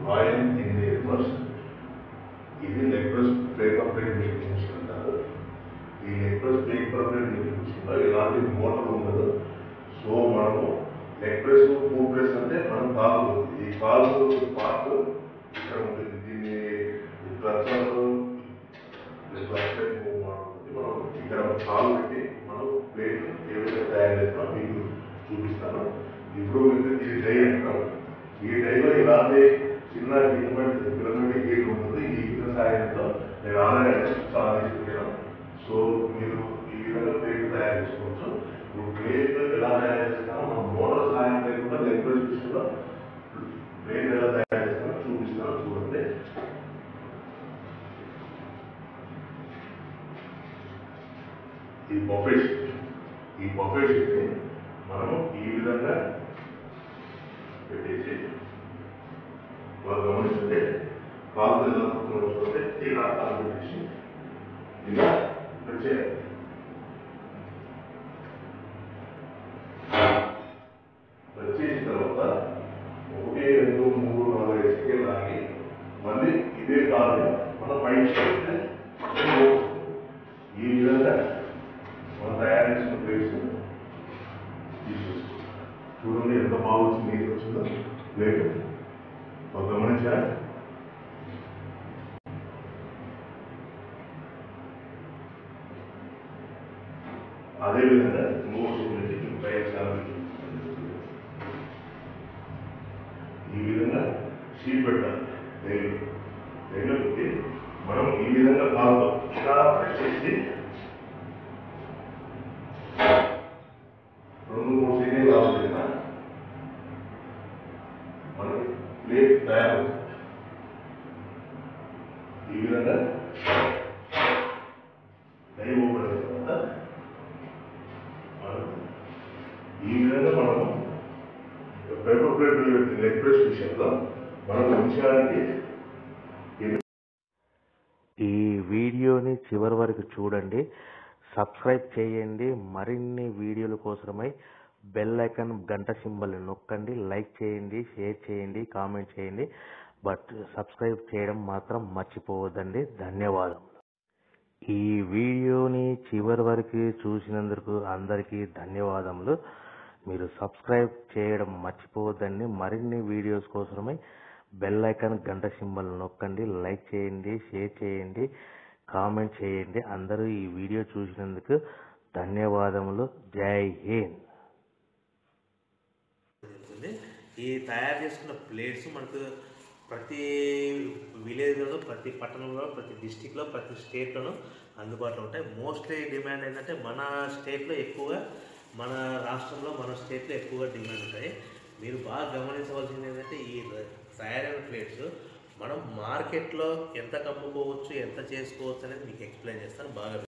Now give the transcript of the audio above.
oil in the rivers ఇది necklace paper plate making machine అంటారు ఈ నెక్లెస్ పేపర్ ప్లేట్ మేకింగ్ మిషన్లో ఎలాంటి మోటార్ ఉండదు సో మనము నెక్లెస్ పూప్లెస్ అంటే మనం కాదు ఈ కాలు పార్ట్ ఇక్కడ ఉంటుంది దీన్ని క్లచర్ ప్లేట్ మూవ్ ఉంటుంది మనం ఇక్కడ కాలు పెట్టి మనం ప్లేట్ ఏ విధంగా తయారు చేస్తామో మీకు చూపిస్తాను ఇప్పుడు మీకు ఇది డై అంటాం ఈ డైలో ఇలాంటి చిన్న గిన్నె పిరమిడ్ గీట్ ఉంటుంది ఈ గిన్నె సాయంతో నేను ఆల్రెడీ చాలా తీసుకున్నాను సో మీరు ఈ విధంగా ప్లేట్ తయారు చేసుకోవచ్చు ఇప్పుడు ప్లేట్ ఎలా తయారు చేస్తామో మనం మోటార్ సాయం లేకుండా లెక్వెస్ విషయంలో ప్లేట్ ఎలా తయారు చేస్తామో చూపిస్తాను చూడండి ఈ బఫే ఈ బఫే షీట్ని మనము ఈ విధంగా పెట్టేసి వాళ్ళు గమనిస్తుంటే కాలు ఎలా పక్కన వస్తుంటే ఇలా కాలు పెట్టేసి ఇలా వచ్చేయాలి వచ్చేసిన తర్వాత ఒకటి రెండు మూడు నాలుగు ఐదు సెకండ్ ఆగి మళ్ళీ ఇదే కాలు మనం పైకి చేస్తే ఈ విధంగా మనం తయారు చేసిన ప్లేస్ తీసేసుకో చూడండి ఎంత బాగా వచ్చింది నీరు వచ్చిందో ప్లేట్ ఒక గమనించా అదేవిధంగా మూడు నుంచి ముప్పై ఐదు సార్లు ఈ విధంగా షీట్ పెట్టాలి రైలు రైలు పెట్టి మనం ఈ విధంగా కాదు ఇలా ప్రెస్ చేసి రెండు మూడు సెకండ్లు కావాలి మనకి ప్లేట్ తయారు ఈ విధంగా డై ఓపెన్ అయిన తర్వాత మనం ఈ విధంగా మనము పేపర్ ప్లేట్ లెగ్ ప్రెస్ విషయంలో మనం నిమిషానికి ఈ వీడియోని చివరి వరకు చూడండి సబ్స్క్రైబ్ చేయండి మరిన్ని వీడియోల కోసమై బెల్ ఐకాన్ గంట సింబల్ నొక్కండి లైక్ చేయండి షేర్ చేయండి కామెంట్ చేయండి బట్ సబ్స్క్రైబ్ చేయడం మాత్రం మర్చిపోవద్దండి ధన్యవాదములు ఈ వీడియోని చివరి వరకు చూసినందుకు అందరికీ ధన్యవాదములు మీరు సబ్స్క్రైబ్ చేయడం మర్చిపోవద్దండి మరిన్ని వీడియోస్ కోసమై బెల్ ఐకాన్ గంట సింబల్ నొక్కండి లైక్ చేయండి షేర్ చేయండి కామెంట్ చేయండి అందరూ ఈ వీడియో చూసినందుకు ధన్యవాదములు జై హింద్ జరుగుతుంది ఈ తయారు చేసుకున్న ప్లేట్స్ మనకు ప్రతి విలేజ్లో ప్రతి పట్టణంలో ప్రతి డిస్టిక్లో ప్రతి స్టేట్లోనూ అందుబాటులో ఉంటాయి మోస్ట్లీ డిమాండ్ ఏంటంటే మన స్టేట్లో ఎక్కువగా మన రాష్ట్రంలో మన స్టేట్లో ఎక్కువగా డిమాండ్ ఉంటాయి మీరు బాగా గమనించవలసింది ఏంటంటే ఈ తయారైన ప్లేట్స్ మనం మార్కెట్లో ఎంత కమ్ముకోవచ్చు ఎంత చేసుకోవచ్చు అనేది మీకు ఎక్స్ప్లెయిన్ చేస్తాను బాగా